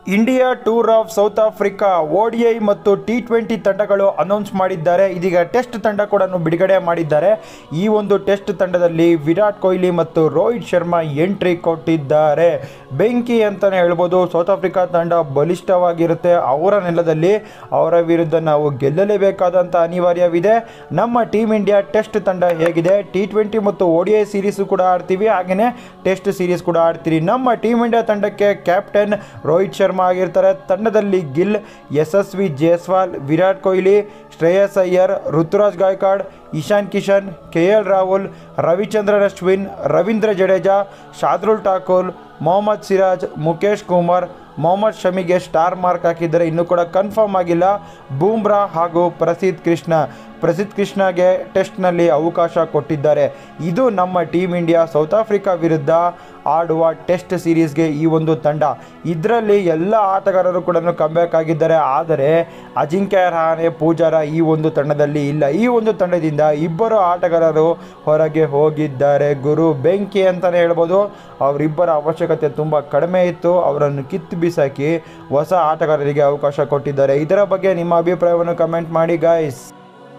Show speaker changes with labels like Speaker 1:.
Speaker 1: India tour of South Africa ODI ಮತ್ತು T twenty ತಂಡಗಳು announce ಮಾಡಿದ್ದಾರೆ ಇದೀಗ ಟೆಸ್ಟ್ ತಂಡ ಕೂಡ ಬಿಡುಗಡೆ ಮಾಡಿದ್ದಾರೆ ಈ ಒಂದು ಟೆಸ್ಟ್ ತಂಡದಲ್ಲಿ ವಿರಾಟ್ ಕೊಹ್ಲಿ ಮತ್ತು ರೋಹಿತ್ ಶರ್ಮಾ ಎಂಟ್ರಿ ಕೊಟ್ಟಿದ್ದಾರೆ ಬೆಂಕಿ ಅಂತಲೇ ಹೇಳ್ಬೋದು ಸೌತ್ ಆಫ್ರಿಕಾ ತಂಡ ಬಲಿಷ್ಠವಾಗಿರುತ್ತೆ ಅವರ ನೆಲದಲ್ಲಿ ಅವರ ವಿರುದ್ಧ ನಾವು ಗೆಲ್ಲಲೇಬೇಕಾದಂಥ ಅನಿವಾರ್ಯವಿದೆ ನಮ್ಮ ಟೀಮ್ ಇಂಡಿಯಾ ಟೆಸ್ಟ್ ತಂಡ ಹೇಗಿದೆ ಟಿ ಟ್ವೆಂಟಿ ಮತ್ತು ಓಡಿಐ ಸೀರೀಸು ಕೂಡ ಆಡ್ತೀವಿ ಹಾಗೆಯೇ ಟೆಸ್ಟ್ ಸೀರೀಸ್ ಕೂಡ ಆಡ್ತೀರಿ ನಮ್ಮ ಟೀಮ್ ಇಂಡಿಯಾ ತಂಡಕ್ಕೆ ಕ್ಯಾಪ್ಟನ್ ರೋಹಿತ್ ಶರ್ಮಾ ಆಗಿರ್ತಾರೆ ತಂಡದಲ್ಲಿ ಗಿಲ್ ಯಶಸ್ವಿ ಜೈಸ್ವಾಲ್ ವಿರಾಟ್ ಕೊಹ್ಲಿ ಶ್ರೇಯಸ್ ಅಯ್ಯರ್ ಋತುರಾಜ್ ಗಾಯಕ್ವಾಡ್ ಇಶಾನ್ ಕಿಶನ್ ಕೆ ಎಲ್ ರಾಹುಲ್ ರವಿಚಂದ್ರನ್ ಅಶ್ವಿನ್ ರವೀಂದ್ರ ಜಡೇಜಾ ಶಾರ್ದುಲ್ ಠಾಕೂರ್ ಮೊಹಮ್ಮದ್ ಸಿರಾಜ್ ಮುಖೇಶ್ ಕುಮಾರ್ ಮೊಹಮ್ಮದ್ ಶಮಿಗೆ ಸ್ಟಾರ್ ಮಾರ್ಕ್ ಹಾಕಿದ್ದಾರೆ ಇನ್ನೂ ಕೂಡ ಕನ್ಫರ್ಮ್ ಆಗಿಲ್ಲ ಬೂಮ್ರಾ ಹಾಗೂ ಪ್ರಸಿದ್ಧ್ ಕೃಷ್ಣ ಪ್ರಸಿದ್ಧ್ ಕೃಷ್ಣಗೆ ಟೆಸ್ಟ್ನಲ್ಲಿ ಅವಕಾಶ ಕೊಟ್ಟಿದ್ದಾರೆ ಇದು ನಮ್ಮ ಟೀಮ್ ಇಂಡಿಯಾ ಸೌತ್ ಆಫ್ರಿಕಾ ವಿರುದ್ಧ ಆಡುವ ಟೆಸ್ಟ್ ಸೀರೀಸ್ಗೆ ಈ ಒಂದು ತಂಡ ಇದರಲ್ಲಿ ಎಲ್ಲ ಆಟಗಾರರು ಕೂಡ ಕಮ್ಬ್ಯಾಕ್ ಆಗಿದ್ದಾರೆ ಆದರೆ ಅಜಿಂಕ್ಯ ರಹಾನೆ ಪೂಜಾರ ಈ ಒಂದು ತಂಡದಲ್ಲಿ ಇಲ್ಲ ಈ ಒಂದು ತಂಡದಿಂದ ಇಬ್ಬರು ಆಟಗಾರರು ಹೊರಗೆ ಹೋಗಿದ್ದಾರೆ ಗುರು ಬೆಂಕಿ ಅಂತಲೇ ಹೇಳ್ಬೋದು ಅವರಿಬ್ಬರ ಅವಶ್ಯಕತೆ ತುಂಬ ಕಡಿಮೆ ಇತ್ತು ಅವರನ್ನು ಕಿತ್ತು ಬಿಸಾಕಿ ಹೊಸ ಆಟಗಾರರಿಗೆ ಅವಕಾಶ ಕೊಟ್ಟಿದ್ದಾರೆ ಇದರ ಬಗ್ಗೆ ನಿಮ್ಮ ಅಭಿಪ್ರಾಯವನ್ನು ಕಮೆಂಟ್ ಮಾಡಿ ಗಾಯ್ಸ್